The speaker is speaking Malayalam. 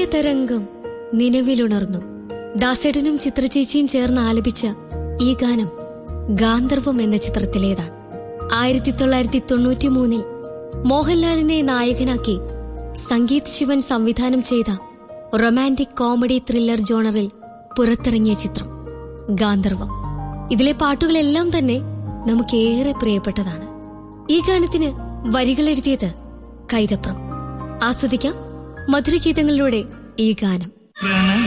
തരംഗം നിലവിലുണർന്നു ദാസേട്ടനും ചിത്രചേച്ചിയും ചേർന്ന് ആലപിച്ച ഈ ഗാനം ഗാന്ധർവം എന്ന ചിത്രത്തിലേതാണ് ആയിരത്തി തൊള്ളായിരത്തി തൊണ്ണൂറ്റി മൂന്നിൽ മോഹൻലാലിനെ നായകനാക്കി സംഗീത് ശിവൻ സംവിധാനം ചെയ്ത റൊമാൻറ്റിക് കോമഡി ത്രില്ലർ ജോണറിൽ പുറത്തിറങ്ങിയ ചിത്രം ഗാന്ധർവം ഇതിലെ പാട്ടുകളെല്ലാം തന്നെ നമുക്കേറെ പ്രിയപ്പെട്ടതാണ് ഈ ഗാനത്തിന് വരികൾ എഴുതിയത് കൈതപ്രം ആസ്വദിക്കാം മധുരഗീതങ്ങളിലൂടെ ഈ ഗാനം പ്രണയ